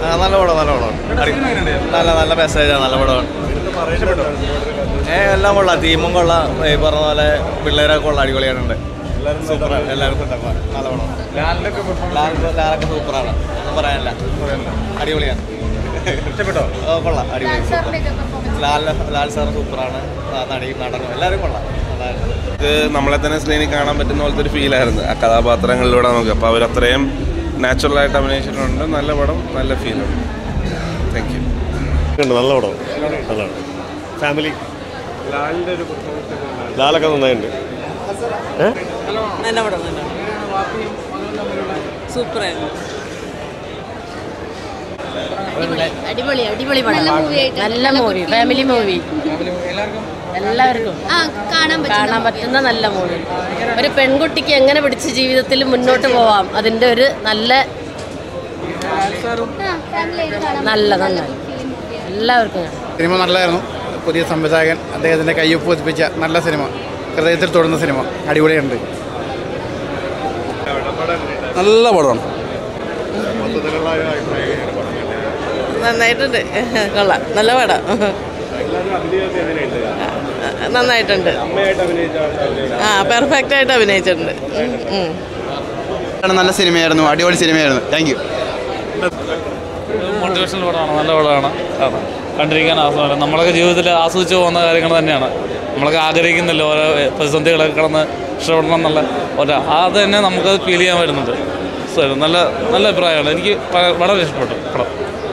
ആ, നല്ല പടം നല്ല പടം നല്ല നല്ല മെസ്സേജാണ് നല്ല പടമാണ് ഏ എല്ലാം കൊള്ളാം തീമും കൊള്ളാം ഈ പറഞ്ഞ പോലെ പിള്ളേരൊക്കെ കൊള്ളാം അടിപൊളിയായിട്ടുണ്ട് സൂപ്പർ എല്ലാവരും സെറ്റപ്പാണ് നല്ല പടം ലാൽ ലാലൊക്കെ സൂപ്പറാണ് ഒന്നും പറയാനില്ല അടിപൊളിയാണ് ഇഷ്ടപ്പെട്ടോ ഓ കൊള്ളാം അടിപൊളി സൂപ്പർ ലാൽ ലാൽ സാർ സൂപ്പറാണ് ആ, നടി നടനും എല്ലാവരും കൊള്ളാം നല്ലതായിരുന്നു ഇത് നമ്മളെ തന്നെ സ്ക്രീനിൽ കാണാൻ പറ്റുന്ന പോലത്തെ ഒരു ഫീലായിരുന്നു ആ കഥാപാത്രങ്ങളിലൂടെ നമുക്ക് അപ്പോൾ അവർ അത്രയും നാച്ചുറലായിട്ട് അഭിനയിച്ചിട്ടുണ്ട് നല്ല പടം നല്ല ഫീലുണ്ട് താങ്ക് യു ഉണ്ട് നല്ല പടം നല്ലതാണ് ഫാമിലി ലാലൊക്കെ നന്നായിട്ടുണ്ട് നല്ല പടം നല്ല സൂപ്പറായിരുന്നു അടിപൊളി അടിപൊളി പടം നല്ല മൂവി ഫാമിലി മൂവി എല്ലാവർക്കും ആ കാണാൻ കാണാൻ പറ്റുന്ന നല്ല മൂവി ഒരു പെൺകുട്ടിക്ക് എങ്ങനെ പിടിച്ച് ജീവിതത്തിൽ മുന്നോട്ട് പോവാം അതിൻ്റെ ഒരു നല്ല നല്ല നല്ല എല്ലാവർക്കും കാണാം സിനിമ നല്ലതായിരുന്നു പുതിയ സംവിധായകൻ അദ്ദേഹത്തിൻ്റെ കയ്യൊപ്പ് പതിപ്പിച്ച നല്ല സിനിമ ഹൃദയത്തിൽ തൊടുന്ന സിനിമ അടിപൊളിയുണ്ട് നല്ല പടമാണ് നന്നായിട്ടുണ്ട് കൊള്ളാം നല്ല പടം നന്നായിട്ടുണ്ട് ആ പെർഫെക്റ്റ് ആയിട്ട് അഭിനയിച്ചിട്ടുണ്ട് ഉം, ഉം. നല്ല സിനിമയായിരുന്നു അടിപൊളി സിനിമയായിരുന്നു താങ്ക് യു മോട്ടിവേഷണൽ പടമാണ് നല്ല പടമാണ് കാണാം കണ്ടിരിക്കാൻ ആസ്വാദനം നമ്മളൊക്കെ ജീവിതത്തിൽ ആസ്വദിച്ച് പോകുന്ന കാര്യങ്ങൾ തന്നെയാണ് നമ്മളൊക്കെ ആഗ്രഹിക്കുന്നില്ല ഓരോ പ്രതിസന്ധികളൊക്കെ കടന്ന് ഇഷ്ടപ്പെടണം എന്നുള്ള ഒരു അത് തന്നെ നമുക്കത് ഫീൽ ചെയ്യാൻ വരുന്നുണ്ട് സോ, നല്ല നല്ല അഭിപ്രായമാണ് എനിക്ക് പ- വളരെ ഇഷ്ടപ്പെട്ടു പടം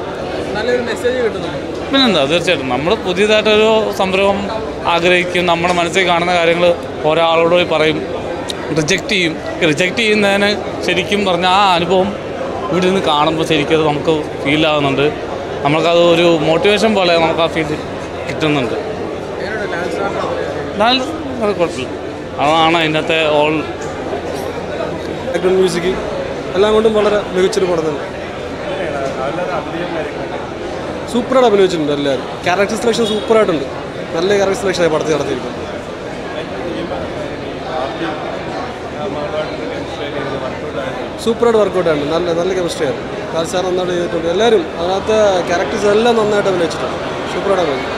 പിന്നെന്താ തീർച്ചയായിട്ടും നമ്മൾ പുതിയതായിട്ടൊരു സംരംഭം ആഗ്രഹിക്കും നമ്മുടെ മനസ്സിൽ കാണുന്ന കാര്യങ്ങൾ ഒരാളോട് പോയി പറയും റിജക്റ്റ് ചെയ്യും റിജക്റ്റ് ചെയ്യുന്നതിന് ശരിക്കും പറഞ്ഞാൽ ആ അനുഭവം ഇവിടെ നിന്ന് കാണുമ്പോൾ ശരിക്കും അത് നമുക്ക് ഫീൽ ആകുന്നുണ്ട് നമുക്കത് ഒരു മോട്ടിവേഷൻ പോലെ നമുക്ക് ആ ഫീൽ കിട്ടുന്നുണ്ട് നല്ല അത് കുഴപ്പമില്ല അതാണ് അതിനകത്തെ ഓൾ ബാക്ക്ഗ്രൗണ്ട് മ്യൂസിക് എല്ലാം കൊണ്ടും വളരെ മികച്ചൊരു പടം തന്നെ സൂപ്പറായിട്ട് അഭിനയിച്ചിട്ടുണ്ട് എല്ലാവരും ക്യാരക്ടർ സെലക്ഷൻ സൂപ്പറായിട്ടുണ്ട് നല്ല ക്യാരക്ടർ സെലക്ഷനായി പടത്തിൽ നടത്തിയിരിക്കുന്നത് സൂപ്പറായിട്ട് വർക്കൗട്ട് ആണ് നല്ല നല്ല കെമിസ്ട്രി ആണ് കാൽ സാർ നന്നായിട്ട് ചെയ്തിട്ടുണ്ട് എല്ലാവരും അതിനകത്ത് ക്യാരക്ടേഴ്സ് എല്ലാം നന്നായിട്ട് അഭിനയിച്ചിട്ടുണ്ട് സൂപ്പറായിട്ട് അഭിനയിച്ചു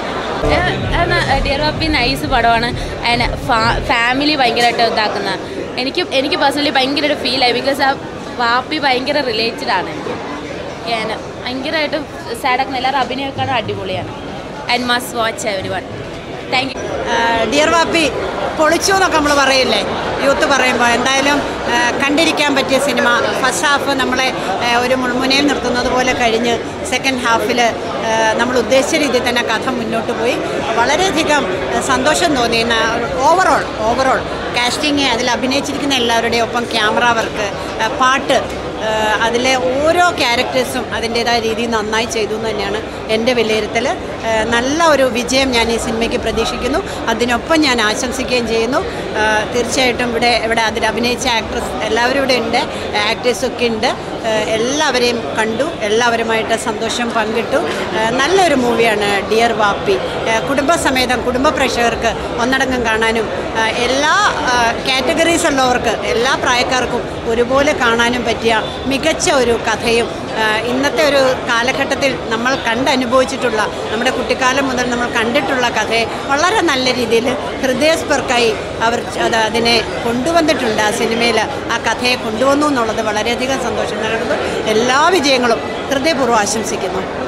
ഡിയർ പപ്പി നൈസ് പടമാണ് ആൻഡ് ഫാമിലി ഭയങ്കരമായിട്ട് ഇതാക്കുന്ന എനിക്ക് എനിക്ക് പേഴ്സണലി ഭയങ്കര ഒരു ഫീലായി ബിക്കോസ് ആ വാപ്പി ഭയങ്കര റിലേറ്റഡ് ആണ് എനിക്ക് ഞാൻ ഭയങ്കരമായിട്ട് സാഡാക്കുന്ന എല്ലാവരും അഭിനയമൊക്കെ അടിപൊളിയാണ് and must watch everyone thank you dear Vaappi പൊളിച്ചു എന്നൊക്കെ നമ്മൾ പറയില്ലേ യൂത്ത് പറയുമ്പോൾ എന്തായാലും ആ, കണ്ടിരിക്കാൻ പറ്റിയ സിനിമ ഫസ്റ്റ് ഹാഫ് നമ്മളെ ആ, ഒരു മുൾമുനയിൽ നിർത്തുന്നത് പോലെ കഴിഞ്ഞ് സെക്കൻഡ് ഹാഫിൽ നമ്മൾ ഉദ്ദേശിച്ച രീതിയിൽ തന്നെ കഥ മുന്നോട്ട് പോയി വളരെയധികം ആ, സന്തോഷം തോന്നി ഓവറോൾ ഓവറോൾ കാസ്റ്റിംഗ് അതിൽ അഭിനയിച്ചിരിക്കുന്ന എല്ലാവരുടെയും ഒപ്പം ക്യാമറ വർക്ക് ആ, പാട്ട് ഏഹ് അതിലെ ഓരോ ക്യാരക്ടേഴ്സും അതിൻ്റേതായ രീതിയിൽ നന്നായി ചെയ്തു എന്ന് തന്നെയാണ് എൻ്റെ വിലയിരുത്തൽ ഏഹ് നല്ല ഒരു വിജയം ഞാൻ ഈ സിനിമയ്ക്ക് പ്രതീക്ഷിക്കുന്നു അതിനൊപ്പം ഞാൻ ആശംസിക്കുകയും ചെയ്യുന്നു ഏഹ് തീർച്ചയായിട്ടും ഇവിടെ ഇവിടെ അതിൽ അഭിനയിച്ച ആക്ട്രസ് എല്ലാവരും ഇവിടെ ഉണ്ട് ആക്ടേഴ്സൊക്കെ ഉണ്ട് ഏഹ് എല്ലാവരെയും കണ്ടു എല്ലാവരുമായിട്ട് സന്തോഷം പങ്കിട്ടു ഏഹ് നല്ലൊരു മൂവിയാണ് ഡിയർ വാപ്പി ഏഹ് കുടുംബസമേതം കുടുംബ പ്രേക്ഷകർക്ക് ഒന്നടങ്കം കാണാനും ഏഹ് എല്ലാ കാറ്റഗറീസ് ഉള്ളവർക്ക് എല്ലാ പ്രായക്കാർക്കും ഒരുപോലെ കാണാനും പറ്റിയ മികച്ച ഒരു കഥയും ഏഹ് ഇന്നത്തെ ഒരു കാലഘട്ടത്തിൽ നമ്മൾ കണ്ടനുഭവിച്ചിട്ടുള്ള നമ്മുടെ കുട്ടിക്കാലം മുതൽ നമ്മൾ കണ്ടിട്ടുള്ള കഥയെ വളരെ നല്ല രീതിയിൽ ഹൃദയസ്പർക്കായി അവർ അത് അതിനെ കൊണ്ടുവന്നിട്ടുണ്ട് ആ സിനിമയിൽ ആ കഥയെ കൊണ്ടുവന്നു എന്നുള്ളത് വളരെയധികം സന്തോഷം നൽകുന്നു എല്ലാ വിജയങ്ങളും ഹൃദയപൂർവ്വം ആശംസിക്കുന്നു